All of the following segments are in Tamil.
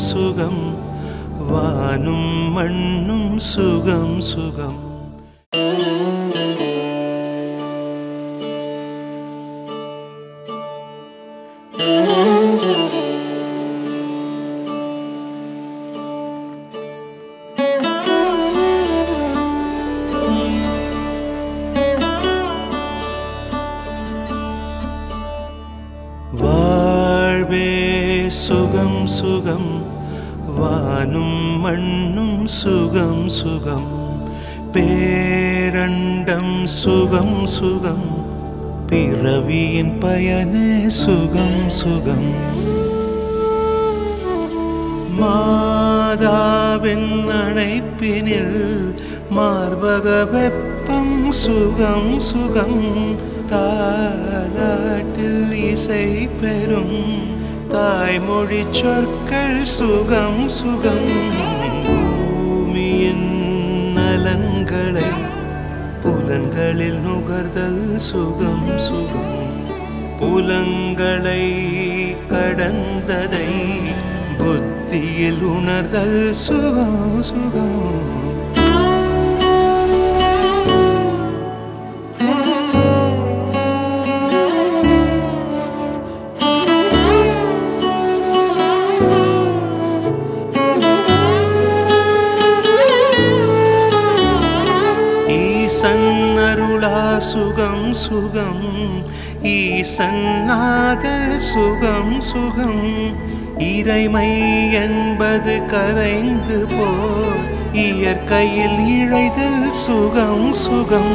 சுகம் வானும் மண்ணும் சுகம் சுகம் வாழ்வே சுகம் சுகம் வானும் மண்ணும் சுகம் சுகம் பேரண்டம் சுகம் சுகம் பிறவியின் பயனே சுகம் சுகம் மாதாவின் அணைப்பினில் மார்பக வெப்பம் சுகம் சுகம் தாலாட்டில் இசை பெறும் தாய்மொழி சொற்கள் சுகம் சுகம் பூமியின் நலன்களை புலன்களில் நுகர்தல் சுகம் சுகம் புலங்களை கடந்ததை புத்தியில் உணர்தல் சுகம் சுகம் ஈசன் அருளா சுகம் சுகம் ஈசன் நாதல் சுகம் சுகம் இறைமை என்பது கரைந்து போ இயற்கையில் இழைதல் சுகம் சுகம்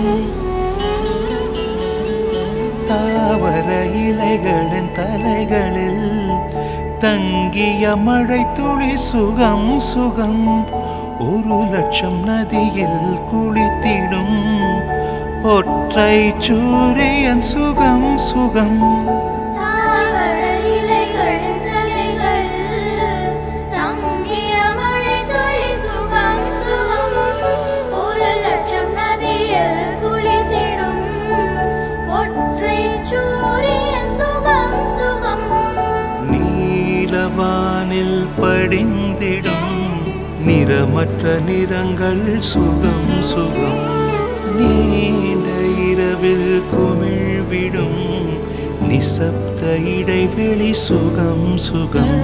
தாவர இலைகளின் தலைகளில் தங்கிய மழை துளி சுகம் சுகம் ஒரு லட்சம் நதியில் குளித்திடும் ஒற்றை சூரியன் சுகம் சுகம் தாவர இலைகளின் தலைகளில் தங்கிய மழை துளி சுகம் சுகம் ஒரு லட்சம் நதியில் குளித்திடும் ஒற்றை சூரியன் சுகம் சுகம் நீலவானில் படிந்திடும் நிறமற்ற நிறங்கள் சுகம் சுகம் நீண்ட இரவில் குமிழ்விடும் நிசப்த இடைவெளி சுகம் சுகம்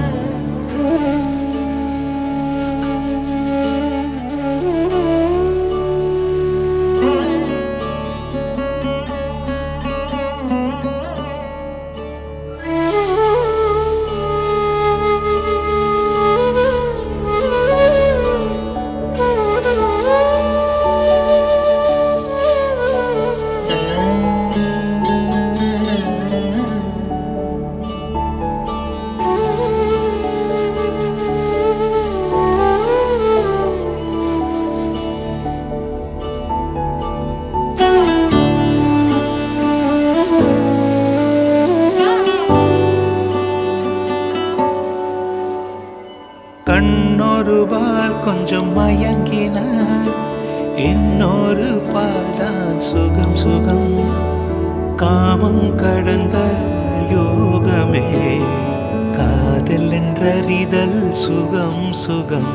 கண்ணொரு பால் கொஞ்சம் மயங்கினான் இன்னொரு பால் தான் சுகம் சுகம் காமம் கடந்த யோகமே காதல் என்றறிதல் சுகம் சுகம்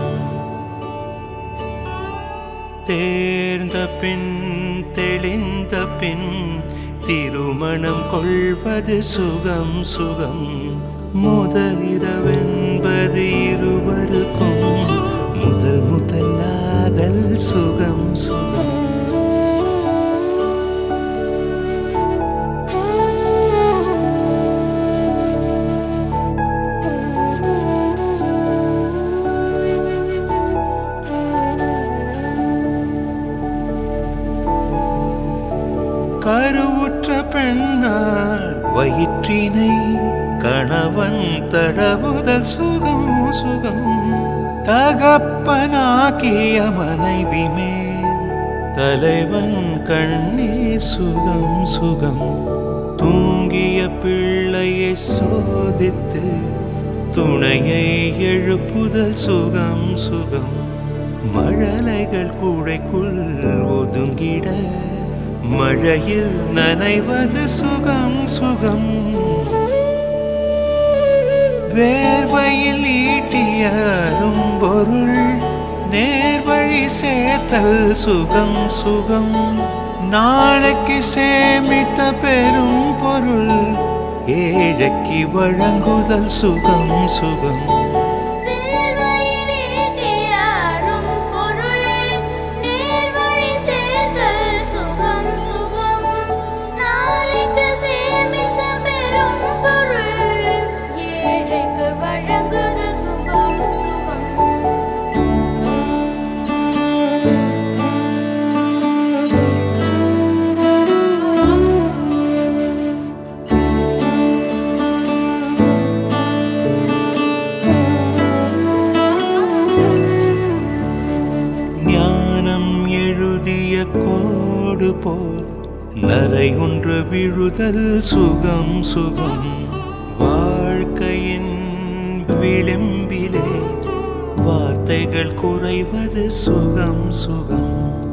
தேர்ந்த பின் தெளிந்த பின் திருமணம் கொள்வது சுகம் சுகம் முதலிரவென்பது இருவருக்கும் முதல் முதலாதல் சுகம் சுகம் கருவுற்ற பெண்ணால் வயிற்றினை கணவன் தடவுதல் சுகம் சுகம் தகப்பனாக்கிய மனைவி மேல் தலைவன் கண்ணீர் சுகம் சுகம் தூங்கிய பிள்ளையை சோதித்து துணையை எழுப்புதல் சுகம் சுகம் மழலைகள் கூடைக்குள் ஒதுங்கிட மழையில் நனைவது சுகம் சுகம் வேர்வையில் ஈட்டிய அரும்பொருள் நேர்வழி சேர்த்தல் சுகம் சுகம் நாளைக்கு சேமித்த பெரும் பொருள் ஏழைக்கு வழங்குதல் சுகம் சுகம் வேர்வையில் ஈட்டிய அரும் பொருள் நேர்வழி சேர்த்தல் சுகம் சுகம் நாளைக்கு சேமித்த பெரும் பொருள் ஏழைக்கு வழங்குது சுகம் சுகம் ஞானம் எழுதிய கோடு போல் நரை ஒன்று விழுதல் சுகம் சுகம் வாழ்க்கையின் விளிம்பிலே வார்த்தைகள் குறைவது சுகம் சுகம்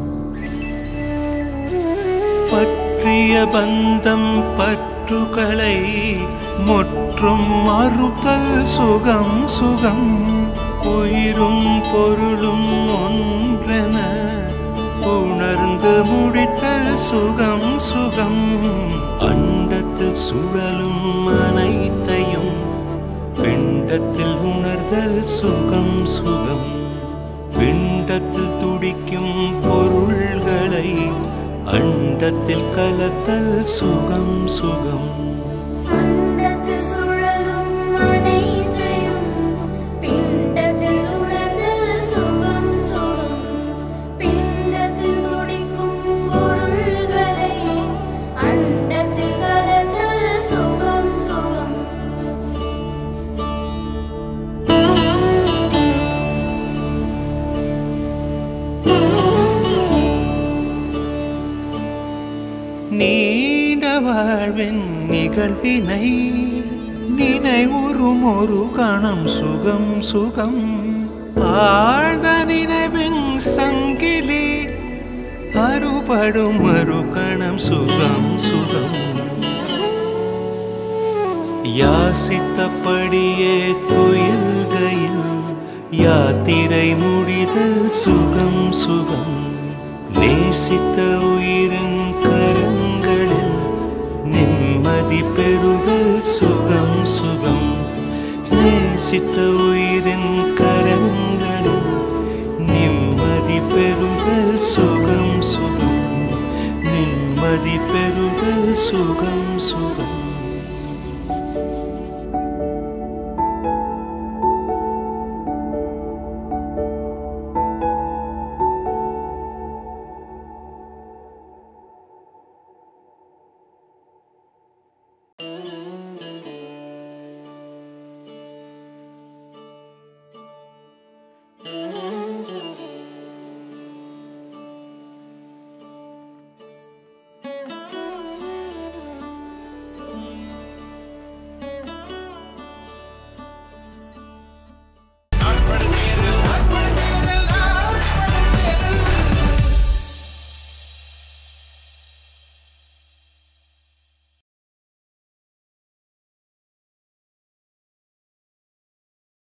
பற்றிய பந்தம் பற்றுகளை முற்றும் மறுத்தல் சுகம் சுகம் உயிரும் பொருளும் ஒன்றென உணர்ந்து முடித்தல் சுகம் சுகம் அண்டத்தில் சுழலும் அனைத்தையும் பிண்டத்தில் உணர்தல் சுகம் சுகம் பிண்டத்தில் துடிக்கும் பொருள்களை அண்டத்தில் கலத்தல் சுகம் சுகம் அண்டத்தில் சுழலும் அனைத்தையும் பிண்டத்தில் உணர்தல் சுகம் சுகம் பிண்டத்தில் துடிக்கும் பொருள்களை அண்டத்தில் கலத்தல் சுகம் சுகம் நீண்ட வாழ்வின் நிகழ்வினை நினைவுறும் ஒரு கணம் சுகம் சுகம் ஆழ்ந்த நினைவின் சங்கிலி அறுபடும் மறு கணம் சுகம் சுகம் யாசித்தபடியே துயில்கையில் யாத்திரை முடிதல் சுகம் சுகம் நேசித்த உயிரின் கரங்களில் நிம்மதி பெறுதல் சுகம் சுகம் நேசித்த உயிரின் கரங்களில் நிம்மதி பெறுதல் சுகம் சுகம் நிம்மதி பெறுதல் சுகம் சுகம்